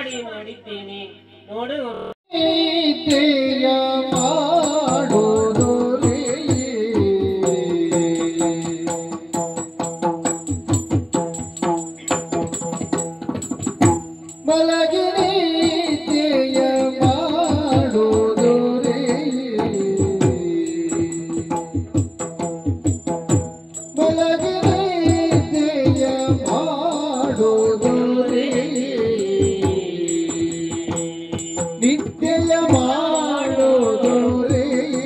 ಮಾಡಿ ಮಾಡಿದ್ದೇನೆ ನೋಡು ಪ್ರೀತಿಯ ಮಾಡುವುದು ಮಲಗಿ ನೀತಿಯ ಮಾಡುವುದು ಮಲಗಿ ನೀತಿಯ ಮಾಡುವುದು ನಿತ್ಯ ಮಾಡೋದು ರೇ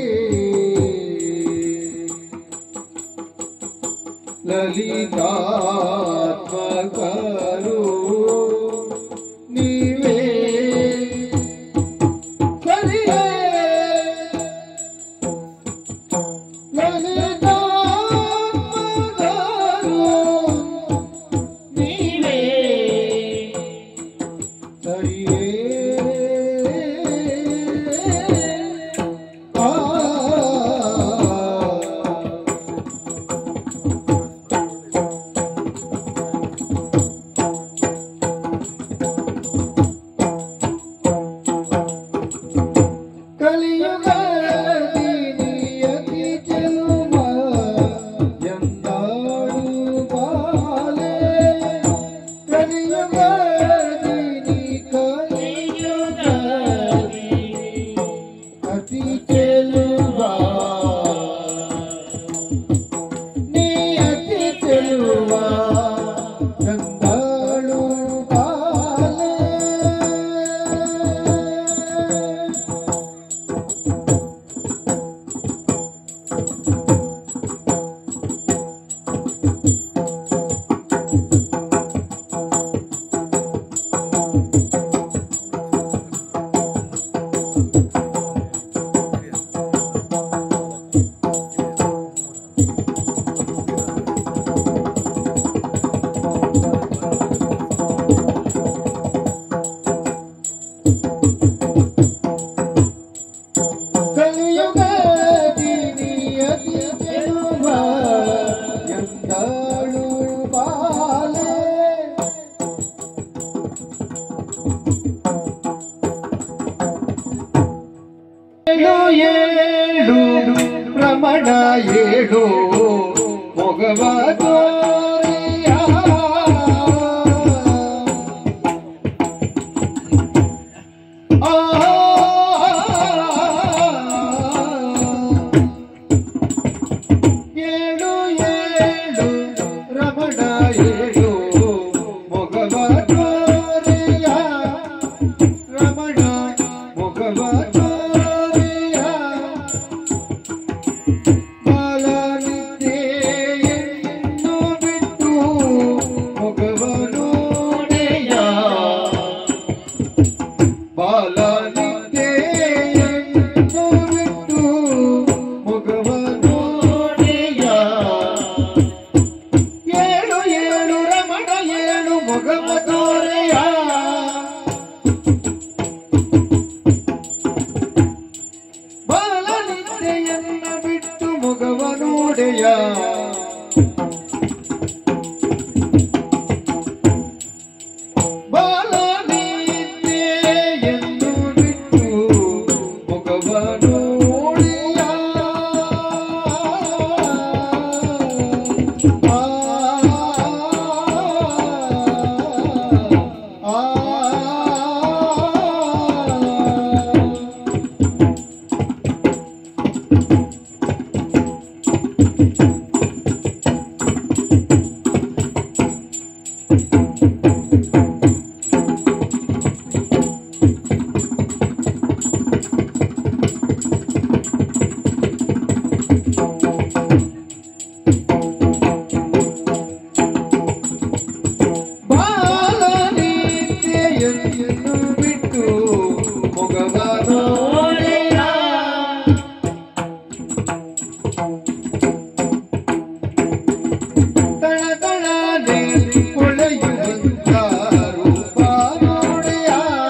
ಲಲಿತಾತ್ಮಕರು ನೀವೇ ಸರಿಯೇ ಲಲಿತಾತ್ಮಕರು ನೀವೇ ಸರಿಯೇ ಆ ಕಲಿಯುಗದಿ ನಿಯತಿ ಚೆಲುವ ಎಂದಾಳು ಬಾಲೆ ಕಲಿಯುಗದಿ ನೀ ಕಲಿಯುಗದಿ ಅತಿ ಚೆಲುವ ನೀ ಅತಿ ಚೆಲುವ ಎಂದಾಳು ಬಾಲೆ ಕಲಿಯುಗದಿ ನಿಯತಿ ಚೆಲುವ ಎಂದಾಳು ಬಾಲೆ ಏಳು ಏಳು ರಮಣ ಏಳು ಮೊಗವ ತೋರಿಯ ಏಳು ಏಳು ರಮಣ ಏಳು ಮೊಗವ ತೋರಿಯ ರಮಣ ಮೊಗವ ತೋರಿಯ ಬಾಲನಿದ್ದೆಯನ್ನು ಬಿಟ್ಟು ಮೊಗವ ನೋಡೆಯ ಬಾಲನಿದ್ದೆಯನ್ನು ಬಿಟ್ಟು ಮೊಗವ ನೋಡೆಯ ಏಳು ಏಳು ರಮಣ ಏಳು ಮೊಗವ ತೋರೆಯ ಬಾಲನಿದ್ದೆಯನ್ನ ಬಿಟ್ಟು ಮೊಗವ ನೋಡೆಯ ಬಾಲನಿದ್ದೆಯನ್ನು ಬಿಟ್ಟು ಮೊಗವ ನೋಡೆಯ ಆ ಆ ಬಾಲನಿದ್ದೆಯನ್ನು ಬಿಟ್ಟು ಮೊಗವ ನೋಡೆಯ ತಳ ತಳನೆ ಹೊಳೆಯುವಂತ ರೂಪ ನೋಡೆಯ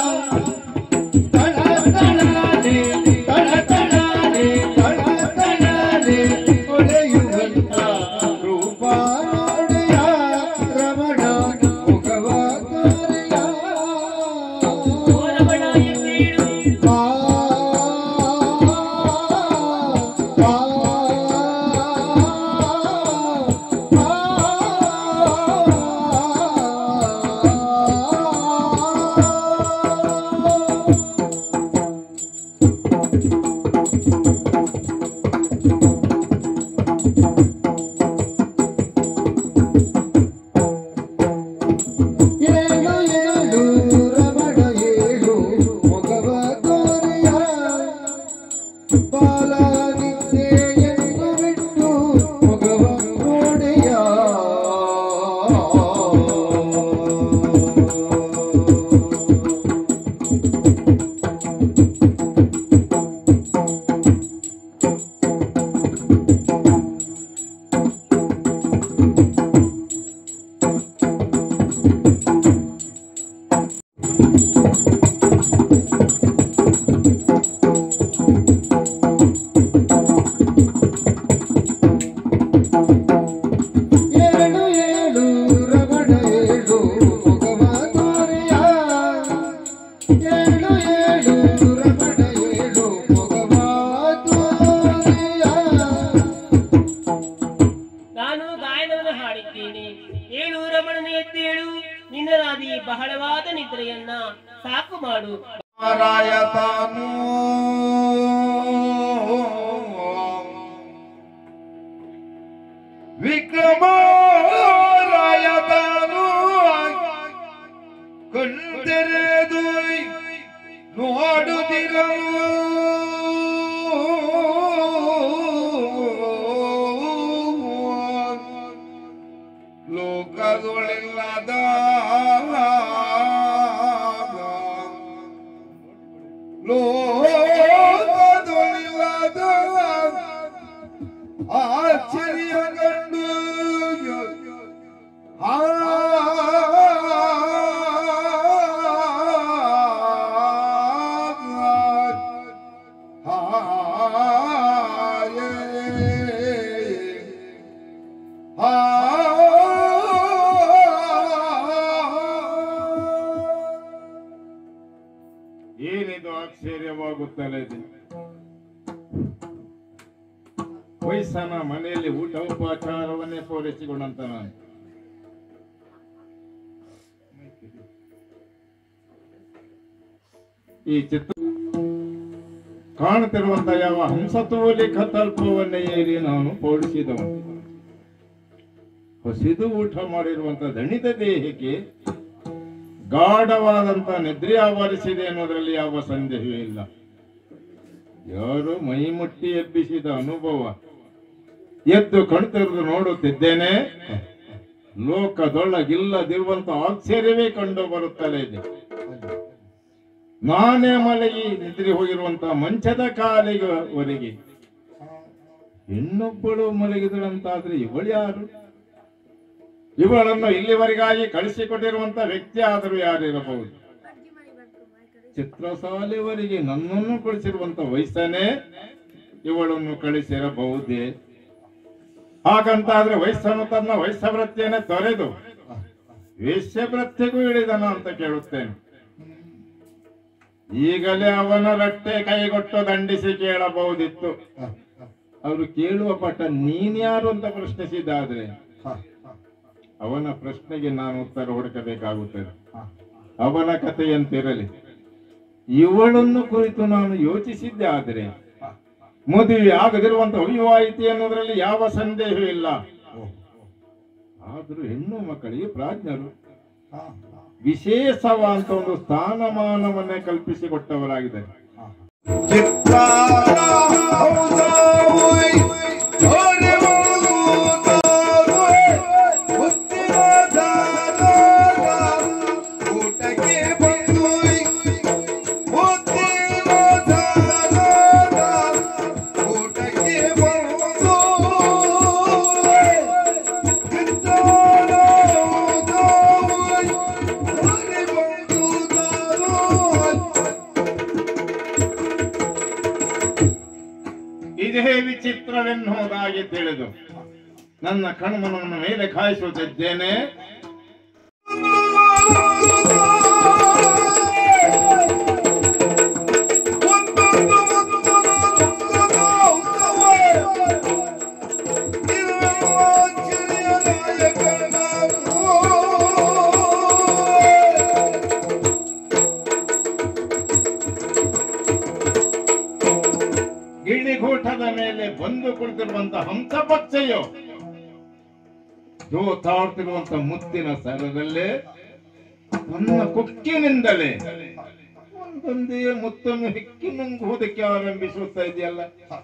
ತಳ ತಳನೆ ತಳ ತಳನೆ ತಳ ತಳನೆ ಹೊಳೆಯುವಂತ ರೂಪ ನೋಡೆಯ ರಮಣ ಮುಖವ ತೋರೆಯ ಓರಬಡ ಎದ್ದೇಳು ಆ ಆ ಆ ಏಳು ಏಳು ರಮಣ ಏಳು ಮೊಗವ ತೋರಿಯ ಬಾಲ ನಿದ್ದೆ ಎಂದು ಬಿಟ್ಟು ಮೊಗವ ನೋಡೆಯ ಏಳು ಏಳು ರಮಣ ಏಳು ಮೊಗವ ತೋರಿಯ ಏಳು ಏಳು ರಮಣ ಏಳು ಮೊಗವ ತೋರಿಯ ನಾನು ಗಾಯನವನ್ನು ಹಾಡಿದ್ದೇನೆ ಏಳು ರಮಣನ ಎದ್ದೇಳು ನಿನ್ನರಾದಿ ಬಹಳವಾದ ನಿದ್ರೆಯನ್ನ ಸಾಕು ಮಾಡು ಮಾರಾಯ ತಾನು ವಿಕ್ರಮಾರಾಯ ತಾನು ಕಣ್ತೆರೆದು ನೋಡುತ್ತಿರಲು ಲೋಕದೊಳಿಲ್ಲದ ಲೋಕದೊಳಿಲ್ಲದ ಆಶ್ಚರ್ಯ ಕಂಡು ಆ ಏನಿದು ಆಶ್ಚರ್ಯವಾಗುತ್ತಲೇ ಇದೆ ವಯಸ್ಸನ ಮನೆಯಲ್ಲಿ ಊಟ ಉಪಚಾರವನ್ನೇ ಪೂರೈಸಿಕೊಂಡಂತ ನಾನು ಈ ಚಿತ್ರ ಕಾಣುತ್ತಿರುವಂತ ಯಾವ ಹಂಸತೋಲಿ ಕತಲ್ಪವನ್ನೇ ಏರಿ ನಾನು ಪೋಡಿಸಿದವನು ಹಸಿದು ಊಟ ಮಾಡಿರುವಂತ ದಣಿದ ದೇಹಕ್ಕೆ ಗಾಢವಾದಂತ ನಿದ್ರೆ ಆವರಿಸಿದೆ ಅನ್ನೋದ್ರಲ್ಲಿ ಯಾವ ಸಂದೇಹವೂ ಇಲ್ಲ ಯಾರು ಮೈ ಮುಟ್ಟಿ ಎಬ್ಬಿಸಿದ ಅನುಭವ ಎದ್ದು ಕಣ್ತೆರೆದು ನೋಡುತ್ತಿದ್ದೇನೆ ಲೋಕದೊಳಗಿಲ್ಲದಿರುವಂತ ಆಶ್ಚರ್ಯವೇ ಕಂಡು ಬರುತ್ತಲೇ ಇದೆ ನಾನೇ ಮಲಗಿ ನಿದ್ರೆ ಹೋಗಿರುವಂತ ಮಂಚದ ಕಾಲಿಗವರೆಗೆ ಹೆಣ್ಣೊಬ್ಬಳು ಮಲಗಿದಳಂತಾದ್ರೆ ಇವಳು ಯಾರು ಇವಳನ್ನು ಇಲ್ಲಿವರೆಗಾಗಿ ಕಳಿಸಿಕೊಟ್ಟಿರುವಂತ ವ್ಯಕ್ತಿ ಆದರೂ ಯಾರಿರಬಹುದು ಚಿತ್ರಸಾಲೆವರೆಗೆ ನನ್ನನ್ನು ಕಳಿಸಿರುವಂತ ವಯಸ್ಸನೇ ಇವಳನ್ನು ಕಳಿಸಿರಬಹುದೇ ಹಾಗಂತಾದ್ರೆ ವಯಸ್ಸನ್ನು ತನ್ನ ವಯಸ್ಸ ವೃತ್ತಿಯನ್ನೇ ತೊರೆದು ವೇಶ್ಯ ವೃತ್ತಿಗೂ ಇಳಿದನ ಅಂತ ಕೇಳುತ್ತೇನೆ ಈಗಲೇ ಅವನ ರಟ್ಟೆ ಕೈಗೊಟ್ಟು ದಂಡಿಸಿ ಕೇಳಬಹುದಿತ್ತು ಅವರು ಕೇಳುವ ಪಟ್ಟ ನೀನ್ಯಾರು ಅಂತ ಪ್ರಶ್ನಿಸಿದ್ದಾದ್ರೆ ಅವನ ಪ್ರಶ್ನೆಗೆ ನಾನು ಉತ್ತರ ಹುಡುಕಬೇಕಾಗುತ್ತದೆ ಅವನ ಕಥೆಯಂತಿರಲಿ ಇವಳನ್ನು ಕುರಿತು ನಾನು ಯೋಚಿಸಿದ್ದೆ ಆದರೆ ಮದುವೆ ಆಗದಿರುವಂತ ವಿವಾಹಿತಿ ಅನ್ನೋದ್ರಲ್ಲಿ ಯಾವ ಸಂದೇಹ ಇಲ್ಲ ಆದ್ರೂ ಹೆಣ್ಣು ಮಕ್ಕಳಿಗೆ ಪ್ರಾಜ್ಞರು ವಿಶೇಷವಾದಂತ ಒಂದು ಸ್ಥಾನಮಾನವನ್ನೇ ಕಲ್ಪಿಸಿಕೊಟ್ಟವರಾಗಿದ್ದಾರೆ ಇದೇ ವಿಚಿತ್ರವೆನ್ನುವುದಾಗಿ ತಿಳಿದು ನನ್ನ ಕಣ್ಮನವನ್ನು ಮೇಲೆ ಕಾಯಿಸುತ್ತಿದ್ದೇನೆ ಆ ದೇಹದ ಮೇಲೆ ಬಂದು ಕುಳಿತಿರುವಂತ ಹಂಸ ಪಕ್ಷೆಯೋ ಜೋತಾಡ್ತಿರುವಂತ ಮುತ್ತಿನ ಸರದಲ್ಲೇ ತನ್ನ ಕೊಕ್ಕಿನಿಂದಲೇ ಒಂದೊಂದೇ ಮುತ್ತನ್ನು ಹೆಕ್ಕಿ ನುಂಗುವುದಕ್ಕೆ ಆರಂಭಿಸುತ್ತಾ ಇದೆಯಲ್ಲ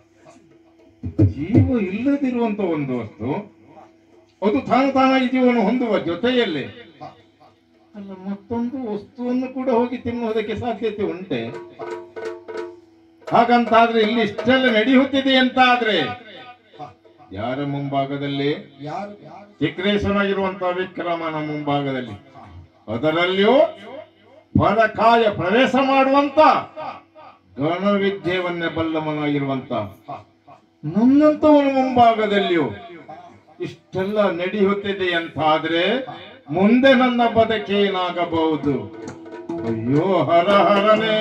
ಜೀವ ಇಲ್ಲದಿರುವಂತ ಒಂದು ವಸ್ತು ಅದು ತಾನು ತಾನಾಗಿ ಜೀವನ ಹೊಂದುವ ಜೊತೆಯಲ್ಲಿ ಅಲ್ಲ ಮತ್ತೊಂದು ವಸ್ತುವನ್ನು ಕೂಡ ಹೋಗಿ ತಿನ್ನುವುದಕ್ಕೆ ಸಾಧ್ಯತೆ ಉಂಟೆ ಹಾಗಂತಾದ್ರೆ ಇಲ್ಲಿ ಇಷ್ಟೆಲ್ಲ ನಡೆಯುತ್ತಿದೆ ಅಂತ ಆದ್ರೆ ಯಾರ ಮುಂಭಾಗದಲ್ಲಿ ಯಾರು ಯಾರು ಚಿಕ್ರೇಶ್ವರಾಗಿರುವಂತಹ ವಿಕ್ರಮನ ಮುಂಭಾಗದಲ್ಲಿ ಅದರಲ್ಲಿಯೂ ಪರಕಾಯ ಪ್ರವೇಶ ಮಾಡುವಂತ ಗಣವಿದ್ಯೆಯನ್ನೇ ಬಲ್ಲವನಾಗಿರುವಂತ ನನ್ನಂತವನ ಮುಂಭಾಗದಲ್ಲಿಯೂ ಇಷ್ಟೆಲ್ಲ ನಡೆಯುತ್ತಿದೆ ಅಂತಾದ್ರೆ ಮುಂದೆ ನನ್ನ ಬದುಕೇನಾಗಬಹುದು ಅಯ್ಯೋ ಹರ ಹರನೇ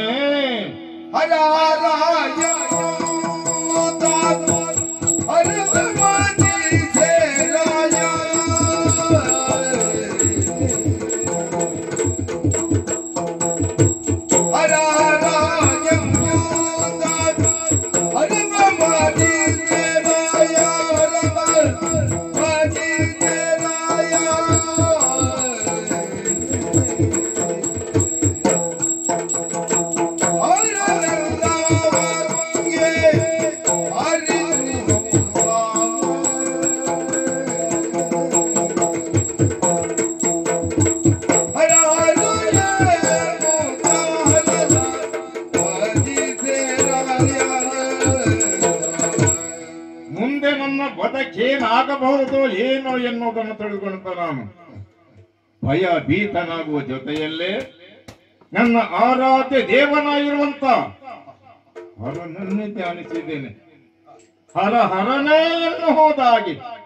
ಹರಾರಾಯ ಹರಮಣಿ ಸೇರಾಯ ಹರಾರಾಯ ಹರಮಣಿ ಸೇರಾಯ ಹರಮಣಿ ಸೇರಾಯ ಮುಂದೆ ನನ್ನ ಬದುಕೇನಾಗಬಹುದು ಏನೋ ಎನ್ನುವುದನ್ನು ತಿಳಿದುಕೊಂಡ ನಾನು ಭಯ ಭೀತನಾಗುವ ಜೊತೆಯಲ್ಲೇ ನನ್ನ ಆರಾಧ್ಯ ದೇವನಾಗಿರುವಂತ ಹರನನ್ನೇ ಧ್ಯಾನಿಸಿದ್ದೇನೆ ಹರ ಹರನೇ ಎನ್ನು ಹೋದಾಗಿ